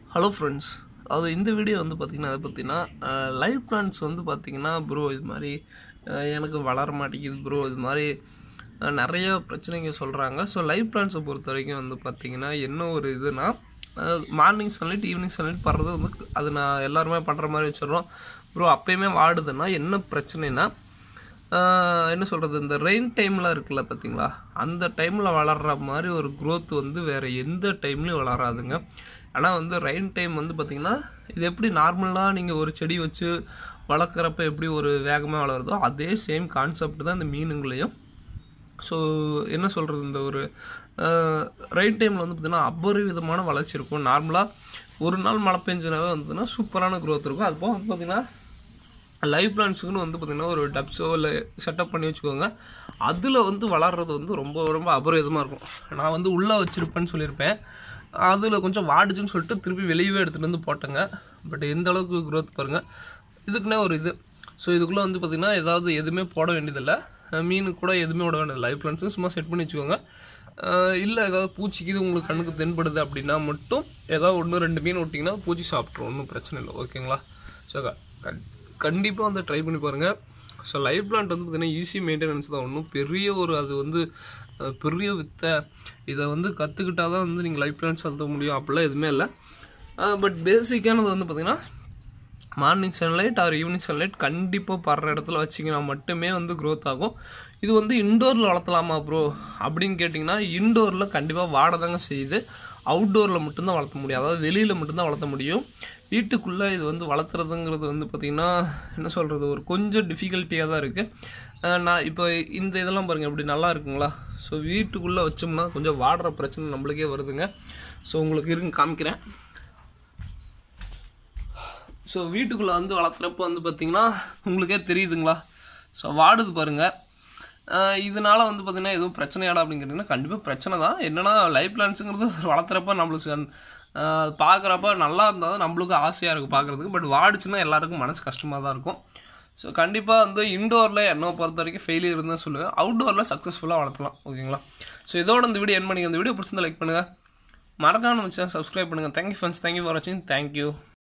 hello friends அதாவது இந்த video வந்து பார்த்திங்கன்னா அதை பற்றினா லைஃப் பிளான்ஸ் வந்து பார்த்திங்கன்னா ப்ரோ இது மாதிரி அஹ், எனக்கு வளர மாட்டேங்குது ப்ரோ இது மாதிரி அஹ், நிறைய பிரச்சனைங்க சொல்கிறாங்க ஸோ லைஃப் பிளான்ஸை பொறுத்த வரைக்கும் வந்து பார்த்திங்கன்னா என்ன ஒரு இதுனா மார்னிங் சன்லைட் ஈவினிங் சன்லைட் படுறது வந்து அது நான் எல்லாருமே பண்ணுற மாதிரி வச்சிடுறோம் ப்ரோ அப்பயுமே வாடுதுன்னா என்ன பிரச்சனைனா ஆஹ் என்ன சொல்கிறது இந்த ரெயின் டைமில் இருக்குல்ல பார்த்தீங்களா அந்த டைமில் வளர்கிற மாதிரி ஒரு growth வந்து வேறு எந்த டைம்லையும் வளராதுங்க ஆனால் வந்து ரெயின் டைம் வந்து பார்த்திங்கன்னா இது எப்படி நார்மலாக நீங்கள் ஒரு செடி வச்சு வளர்க்குறப்ப எப்படி ஒரு வேகமாக வளருதோ அதே சேம் கான்செப்ட் தான் இந்த மீனுங்களையும் ஸோ என்ன சொல்கிறது இந்த ஒரு ரெயின் டைமில் வந்து பார்த்திங்கன்னா அபரிவிதமான வளர்ச்சி இருக்கும் நார்மலாக ஒரு நாள் மழை பெஞ்சினாவே வந்துன்னா சூப்பரான growth இருக்கும் அது போக வந்து பார்த்திங்கன்னா லைவ் பிளான்ஸுக்குன்னு வந்து பார்த்திங்கன்னா ஒரு டப்ஸோ இல்லை செட்டப் பண்ணி வச்சுக்கோங்க அதில் வந்து வளர்றது வந்து ரொம்ப ரொம்ப அபரிதமாக இருக்கும் நான் வந்து உள்ளே வச்சுருப்பேன்னு சொல்லியிருப்பேன் அதில் கொஞ்சம் வாடுச்சுன்னு சொல்லிட்டு திருப்பி வெளியவே எடுத்துகிட்டு வந்து போட்டேங்க பட் எந்த அளவுக்கு growth பாருங்கள் இதுக்குன்னே ஒரு இது ஸோ இதுக்குள்ளே வந்து பார்த்திங்கன்னா ஏதாவது எதுவுமே போட வேண்டியதில்லை அஹ் மீனுக்கு கூட எதுவுமே விட வேண்டியது லைவ் பிளான்ஸும் சும்மா செட் பண்ணி வச்சுக்கோங்க இல்லை ஏதாவது பூச்சிக்கு இது உங்களுக்கு கண்ணுக்கு தென்படுது அப்படின்னா மட்டும் ஏதாவது ஒன்று ரெண்டு மீன் விட்டிங்கன்னா பூச்சி சாப்பிட்ரும் ஒன்றும் பிரச்சனை இல்லை ஓகேங்களா ஸோ கண்டிப்பாக வந்து ட்ரை பண்ணி பாருங்கள் ஸோ லைவ் பிளான்ட் வந்து பார்த்திங்கன்னா ஈஸி மெயின்டெனன்ஸ் தான் ஒன்றும் பெரிய ஒரு அது வந்து அஹ், பெரிய வித்தை இதை வந்து கற்றுக்கிட்டா தான் வந்து நீங்கள் லைவ் பிளான்ஸ் வளர்த்த முடியும் அப்படிலாம் எதுவுமே இல்லை பட் பேசிக்கானது வந்து பார்த்திங்கன்னா morning sunlight or evening sunlight கண்டிப்பாக படுற இடத்துல வச்சிங்கன்னா மட்டுமே வந்து growth ஆகும் இது வந்து இன்டோரில் வளர்த்தலாமா ப்ரோ அப்படின்னு கேட்டிங்கன்னா இன்டோரில் கண்டிப்பாக வாடதாங்க செய்யுது அவுட்டோரில் மட்டும்தான் வளர்த்த முடியும் அதாவது வெளியில் மட்டும்தான் வளர்த்த முடியும் வீட்டுக்குள்ளே இது வந்து வளர்த்துறதுங்கிறது வந்து பார்த்திங்கன்னா என்ன சொல்கிறது ஒரு கொஞ்சம் டிஃபிகல்ட்டியாக தான் இருக்குது நான் இப்போ இந்த இதெல்லாம் பாருங்கள் இப்படி நல்லா இருக்குங்களா ஸோ வீட்டுக்குள்ளே வச்சோம்னா கொஞ்சம் வாடுற பிரச்சனை நம்மளுக்கே வருதுங்க ஸோ உங்களுக்கு இருங்க காமிக்கிறேன் ஸோ வீட்டுக்குள்ளே வந்து வளர்த்துறப்ப வந்து பார்த்தீங்கன்னா உங்களுக்கே தெரியுதுங்களா ஸோ வாடுது பாருங்கள் இதனால வந்து பார்த்தீங்கன்னா எதுவும் பிரச்சனையாடா அப்படின்னு கேட்டிங்கன்னா கண்டிப்பாக பிரச்சனை தான் என்னன்னா லைஃப் பிளான்ஸுங்கிறது வளர்த்துறப்ப நம்மளுக்கு அந்த- ஆஹ் பார்க்குறப்ப நல்லா இருந்தால் தான் நம்மளுக்கு ஆசையாக இருக்கும் பார்க்குறதுக்கு பட் வாடுச்சுன்னா எல்லாருக்கும் மனசு கஷ்டமாக தான் இருக்கும் ஸோ கண்டிப்பாக வந்து இன்டோரில் என்னை பொறுத்த வரைக்கும் ஃபெயிலியர் தான் சொல்லுவேன் அவுட்டோரில் சக்ஸஸ்ஃபுல்லாக வளர்த்தலாம் ஓகேங்களா ஸோ இதோட இந்த வீடியோ என் பண்ணிங்க இந்த வீடியோ பிடிச்சிருந்தா லைக் பண்ணுங்கள் மறக்காம நம்ம சேனல் சப்ஸ்கிரைப் பண்ணுங்கள் தேங்க்யூ ஃப்ரெண்ட்ஸ் தேங்க்யூ ஃபார் வாட்சிங் தேங்க்யூ